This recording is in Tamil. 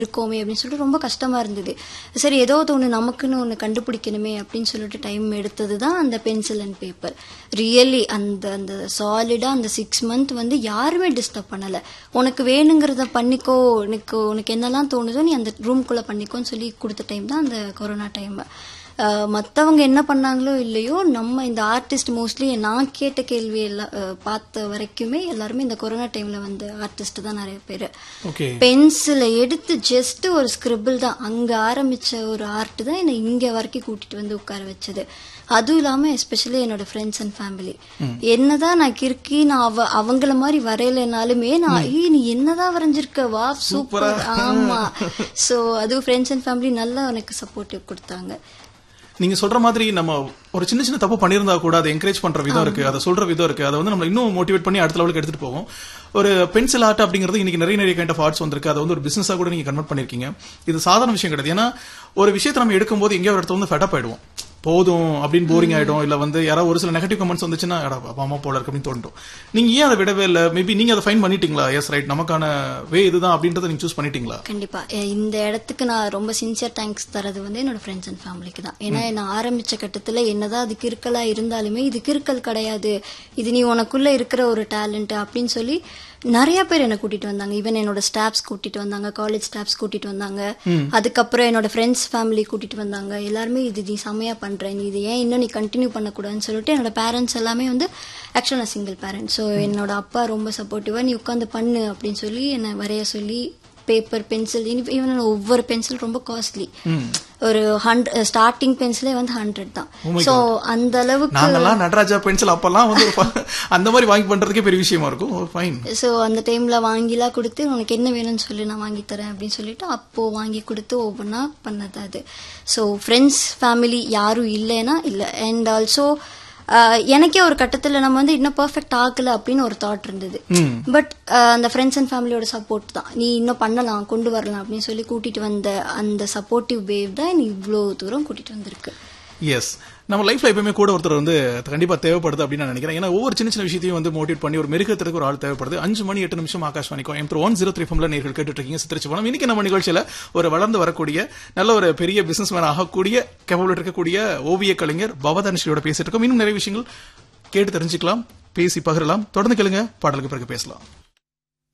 இருக்கோமே அப்படின்னு சொல்லிட்டு ரொம்ப கஷ்டமா இருந்தது சரி ஏதோ ஒன்று நமக்குன்னு ஒன்று கண்டுபிடிக்கணுமே அப்படின்னு சொல்லிட்டு டைம் எடுத்தது தான் அந்த பென்சில் அண்ட் பேப்பர் ரியலி அந்த அந்த சாலிடா அந்த சிக்ஸ் மந்த் வந்து யாருமே டிஸ்டர்ப் பண்ணல உனக்கு வேணுங்கிறத பண்ணிக்கோ உனக்கு உனக்கு என்னெல்லாம் தோணுதோ நீ அந்த ரூம்குள்ள பண்ணிக்கோன்னு சொல்லி கொடுத்த டைம் தான் அந்த கொரோனா டைம் மற்றவங்க என்ன பண்ணாங்களோ இல்லையோ நம்ம இந்த ஆர்டிஸ்ட் மோஸ்ட்லி நான் கேட்ட கேள்வி எல்லாம் அஹ், பார்த்த வரைக்குமே எல்லாருமே இந்த கொரோனா டைம்ல வந்து ஆர்டிஸ்ட் தான் நிறைய பேர் ஓகே பென்சிலை எடுத்து ஜஸ்ட் ஒரு ஸ்கிரிபிள் தான் அங்க ஆரம்பிச்ச ஒரு ஆர்ட் தான் என்னை இங்க வரைக்கும் கூட்டிட்டு வந்து உட்கார வச்சது அதுவும் இல்லாம எஸ்பெஷலி என்னோட ஃப்ரெண்ட்ஸ் அண்ட் ஃபேமிலி என்னதான் நான் கிறுக்கி நான் அவ அவங்கள மாதிரி வரையலைனாலுமே நான் ஏய் நீ என்னதான் வரைஞ்சிருக்க வா சூப்பர் ஆமா சோ அதுவும் ஃப்ரெண்ட்ஸ் அண்ட் ஃபேமிலி நல்லா எனக்கு சப்போர்ட்டிவ் கொடுத்தாங்க நீங்க சொல்ற மாதிரி நம்ம ஒரு சின்ன சின்ன தப்பு பண்ணியிருந்தா கூட அதை என்கரேஜ் பண்ற விதம் இருக்கு அதை சொல்ற விதம் இருக்கு அதை வந்து நம்ம இன்னும் மோட்டிவேட் பண்ணி அடுத்த லெவலுக்கு எடுத்துட்டு போவோம் ஒரு பென்சில் ஆர்ட் அப்படிங்கிறது இன்னைக்கு நிறைய நிறைய கைண்ட் ஆஃப் ஆர்ட்ஸ் வந்திருக்கு அதை வந்து ஒரு பிசினஸா கூட நீங்க கன்வெர்ட் பண்ணிருக்கீங்க இது சாதாரண விஷயம் கிடையாது ஏன்னா ஒரு விஷயத்தை நம்ம எடுக்கும்போது எங்கேயோ ஒரு இடத்துல வந்து ஃபெட்டப் ஆயிடுவோம் போதும் அப்படின்னு போரிங் ஆயிடும் இல்ல வந்து யாராவது ஒரு சில நெகட்டிவ் கமெண்ட்ஸ் வந்துச்சுன்னா அட, அப்பா அம்மா போல இருக்கு அப்படின்னு தோண்டும் நீங்க ஏன் அதை விடவே இல்ல மேபி நீங்க அதை ஃபைன் பண்ணிட்டீங்களா எஸ் ரைட் நமக்கான வே இதுதான் அப்படின்றத நீங்க சூஸ் பண்ணிட்டீங்களா கண்டிப்பா எ- இந்த இடத்துக்கு நான் ரொம்ப சின்சியர் தேங்க்ஸ் தரது வந்து என்னோட ஃப்ரெண்ட்ஸ் அண்ட் ஃபேமிலிக்கு தான் ஏன்னா நான் ஆரம்பிச்ச கட்டத்துல என்னதான் அது கிறுக்கலா இருந்தாலுமே இது கிறுக்கல் கிடையாது இது நீ உனக்குள்ள இருக்கிற ஒரு டேலண்ட் அப்படின்னு சொல்லி நிறைய பேர் என்ன கூட்டிட்டு வந்தாங்க ஈவன் என்னோட ஸ்டாஃப்ஸ் கூட்டிட்டு வந்தாங்க காலேஜ் ஸ்டாஃப்ஸ் கூட்டிட்டு வந்தாங்க அதுக்கப்புறம் என்னோட ஃப்ரெண்ட்ஸ் ஃபேமிலி கூட்டிட்டு வந்தாங்க எல்லாருமே இது நீ செமையா பண்ற நீ இது ஏன் இன்னும் நீ கண்டினியூ பண்ணக்கூடாதுன்னு சொல்லிட்டு என்னோட பேரண்ட்ஸ் எல்லாமே வந்து ஆக்சுவலாக நான் சிங்கிள் பேரண்ட் ஸோ என்னோட அப்பா ரொம்ப சப்போர்ட்டிவா நீ உட்காந்து பண்ணு அப்படின்னு சொல்லி என்னை வரைய சொல்லி பேப்பர் பென்சில் ஈவன் ஒவ்வொரு பென்சில் ரொம்ப காஸ்ட்லி ஒரு ஹண்ட்ரட் ஸ்டார்டிங் பென்சிலே வந்து ஹண்ட்ரட் தான் ஸோ அந்த அளவுக்கு நாங்கெல்லாம் நடராஜா பென்சில் அப்பெல்லாம் வந்து ஒரு ப- அந்த மாதிரி வாங்கி பண்றதுக்கே பெரிய விஷயமா இருக்கும் ஃபைன் ஸோ அந்த டைம்ல வாங்கிலாம் கொடுத்து உனக்கு என்ன வேணும்னு சொல்லி நான் வாங்கி தரேன் அப்படின்னு சொல்லிட்டு அப்போ வாங்கி கொடுத்து ஒவ்வொன்றா பண்ணது அது ஸோ ஃப்ரெண்ட்ஸ் ஃபேமிலி யாரும் இல்லைன்னா இல்லை அண்ட் ஆல்சோ எனக்கே ஒரு கட்டத்துல நம்ம வந்து இன்னும் பெர்ஃபெக்ட் ஆகல அப்படின்னு ஒரு தாட் இருந்தது பட் அந்த ஃப்ரெண்ட்ஸ் அண்ட் ஃபேமிலியோட சப்போர்ட் தான் நீ இன்னும் பண்ணலாம் கொண்டு வரலாம் அப்படின்னு சொல்லி கூட்டிட்டு வந்த அந்த சப்போர்ட்டிவ் வேவ் தான் நீ இவ்வளோ தூரம் கூட்டிட்டு வந்திருக்கு எஸ் நம்ம லைஃப்ல எப்பவுமே கூட ஒருத்தர் வந்து கண்டிப்பா தேவைப்படுது அப்படின்னு நான் நினைக்கிறேன் ஏன்னா ஒவ்வொரு சின்ன சின்ன விஷயத்தையும் வந்து மோட்டிவேட் பண்ணி ஒரு மெருகத்திற்கு ஒரு ஆள் தேவைப்படுது அஞ்சு மணி எட்டு நிமிஷம் ஆகாஷ்வாணிக்கும் எம் ஒன் ஜீரோ த்ரீ ஃபம்ல நேர்கள் கேட்டுட்டு இருக்கீங்க சித்திரிச்சு போனோம் இன்னைக்கு நம்ம நிகழ்ச்சியில ஒரு வளர்ந்து வரக்கூடிய நல்ல ஒரு பெரிய பிசினஸ் மேன் ஆகக்கூடிய கேபபிள் இருக்கக்கூடிய ஓவிய கலைஞர் பவதானுஸ்ரீயோட பேசிட்டு இருக்கோம் இன்னும் நிறைய விஷயங்கள் கேட்டு தெரிஞ்சுக்கலாம் பேசி பகிரலாம் தொடர்ந்து கேளுங்க பாடலுக்கு பிறகு பேசலாம்